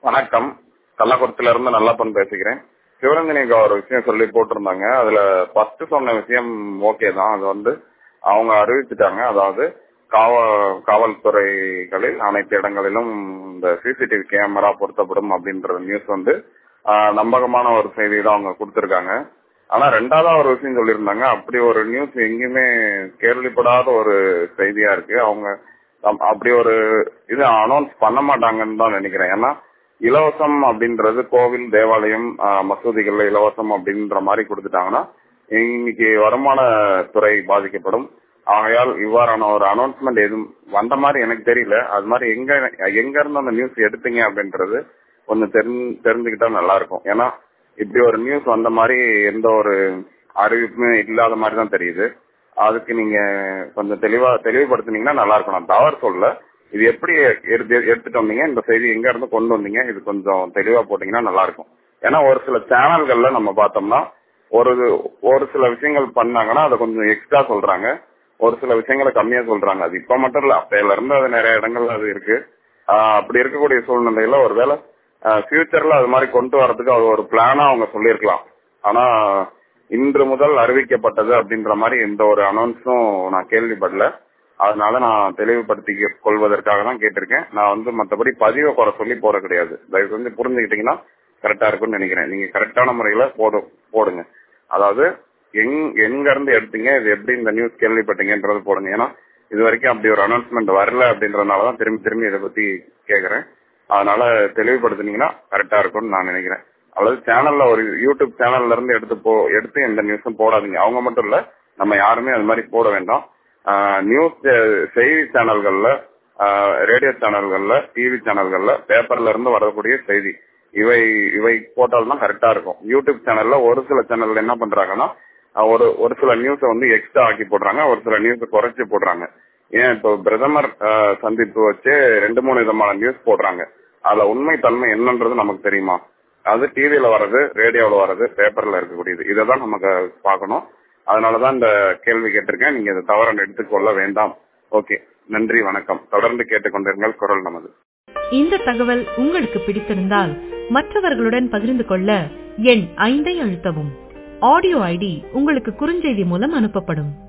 வணக்கம் கள்ளக்குறிச்சில இருந்து நல்லப்பன் பேசுகிறேன் சிவரஞ்சனிக்கு ஒரு விஷயம் சொல்லி போட்டிருந்தாங்க அதுல ஃபர்ஸ்ட் சொன்ன விஷயம் ஓகே தான் அது வந்து அவங்க அறிவிச்சுட்டாங்க அதாவது காவல் காவல்துறைகளில் அனைத்து இடங்களிலும் இந்த சிசிடிவி கேமரா பொருத்தப்படும் அப்படின்ற நியூஸ் வந்து ஆஹ், நம்பகமான ஒரு செய்தி தான் அவங்க கொடுத்திருக்காங்க ஆனா ரெண்டாவதா ஒரு விஷயம் சொல்லியிருந்தாங்க அப்படி ஒரு நியூஸ் எங்கேயுமே கேள்விப்படாத ஒரு செய்தியா இருக்கு அவங்க அப்- அப்படி ஒரு இது அனௌன்ஸ் பண்ண மாட்டாங்கன்னு தான் நினைக்கிறேன் ஏன்னா இலவசம் அப்படின்றது கோவில் தேவாலயம் ஆஹ், மசூதிகள்ல இலவசம் அப்படின்ற மாதிரி கொடுத்துட்டாங்கன்னா இன்னைக்கு வருமான துறை பாதிக்கப்படும் ஆகையால் இவ்வாறான ஒரு அனௌன்ஸ்மெண்ட் எதுவும் வந்த மாதிரி எனக்கு தெரியல அது மாதிரி எங்க எங்க இருந்து அந்த நியூஸ் எடுத்தீங்க அப்படின்றது கொஞ்சம் தெரிஞ்சு தெரிஞ்சுக்கிட்டா நல்லா இருக்கும் ஏன்னா இப்படி ஒரு நியூஸ் வந்த மாதிரி எந்த ஒரு அறிவிப்புமே இல்லாத மாதிரி தான் தெரியுது அதுக்கு நீங்க கொஞ்சம் தெளிவா தெளிவுபடுத்துனீங்கன்னா நல்லா இருக்கும் நான் தவறு சொல்ல இது எப்படி எடுத்து எடுத்துட்டு வந்தீங்க இந்த செய்தி எங்க இருந்து கொண்டு வந்தீங்க இது கொஞ்சம் தெளிவா போட்டீங்கன்னா நல்லா இருக்கும் ஏன்னா ஒரு சில சேனல்கள்ல நம்ம பார்த்தோம்னா ஒரு ஒரு சில விஷயங்கள் பண்ணாங்கன்னா அதை கொஞ்சம் எக்ஸ்ட்ரா சொல்றாங்க ஒரு சில விஷயங்களை கம்மியா சொல்றாங்க அது இப்ப மட்டும் இல்ல அப்பையில இருந்து அது நிறைய இடங்கள்ல அது இருக்கு ஆஹ் அப்படி இருக்கக்கூடிய சூழ்நிலையில ஒருவேளை ஃபியூச்சர்ல அது மாதிரி கொண்டு வரதுக்கு அது ஒரு பிளானா அவங்க சொல்லியிருக்கலாம் ஆனா இன்று முதல் அறிவிக்கப்பட்டது அப்படின்ற மாதிரி எந்த ஒரு அனௌன்ஸும் நான் கேள்விப்படல அதனால நான் தெளிவுபடுத்தி கொள்வதற்காக தான் கேட்டிருக்கேன் நான் வந்து மத்தபடி பதிவை குறை சொல்லி போட கிடையாது தயவு செஞ்சு புரிஞ்சுக்கிட்டீங்கன்னா கரெக்டா இருக்கும்னு நினைக்கிறேன் நீங்க கரெக்டான முறையில போடு போடுங்க அதாவது எங் எங்க இருந்து எடுத்தீங்க இது எப்படி இந்த நியூஸ் கேள்விப்பட்டீங்கன்றது போடுங்க ஏன்னா இது வரைக்கும் அப்படி ஒரு அனௌன்ஸ்மெண்ட் வரல அப்படின்றதுனால தான் திரும்பி திரும்பி இதை பத்தி கேக்குறேன் அதனால தெளிவுபடுத்துனீங்கன்னா கரெக்டா இருக்கும்னு நான் நினைக்கிறேன் அல்லது சேனல்ல ஒரு யூடியூப் சேனல்ல இருந்து எடுத்து போ எடுத்து எந்த நியூஸும் போடாதீங்க அவங்க மட்டும் இல்ல நம்ம யாருமே அது மாதிரி போட வேண்டாம் நியூஸ் செய்தி சேனல்கள்ல ரேடியோ சேனல்கள்ல டிவி சேனல்கள்ல பேப்பர்ல இருந்து வரக்கூடிய செய்தி இவை இவை போட்டால்தான் கரெக்டா இருக்கும் யூடியூப் சேனல்ல ஒரு சில சேனல்ல என்ன பண்றாங்கன்னா அஹ், ஒரு ஒரு சில நியூஸ வந்து எக்ஸ்ட்ரா ஆக்கி போடுறாங்க ஒரு சில நியூஸ் குறைச்சு போடுறாங்க ஏன் இப்போ பிரதமர் அஹ், சந்திப்பு வச்சு ரெண்டு மூணு விதமான நியூஸ் போடுறாங்க அதுல உண்மை தன்மை என்னன்றது நமக்கு தெரியுமா அது டிவில வர்றது ரேடியோல வர்றது பேப்பர்ல இருக்கக்கூடியது இதை தான் நமக்கு பார்க்கணும் அதனாலதான் இந்த கேள்வி கேட்டிருக்கேன் நீங்க இதை தவற எடுத்துக்கொள்ள வேண்டாம் ஓகே நன்றி வணக்கம் தொடர்ந்து கேட்டுக்கொண்டிருங்கள் குரல் நமது இந்த தகவல் உங்களுக்கு பிடித்திருந்தால் மற்றவர்களுடன் பகிர்ந்து கொள்ள எண் ஐந்தை அழுத்தவும் ஆடியோ ஐடி உங்களுக்கு குறுஞ்செய்தி மூலம் அனுப்பப்படும்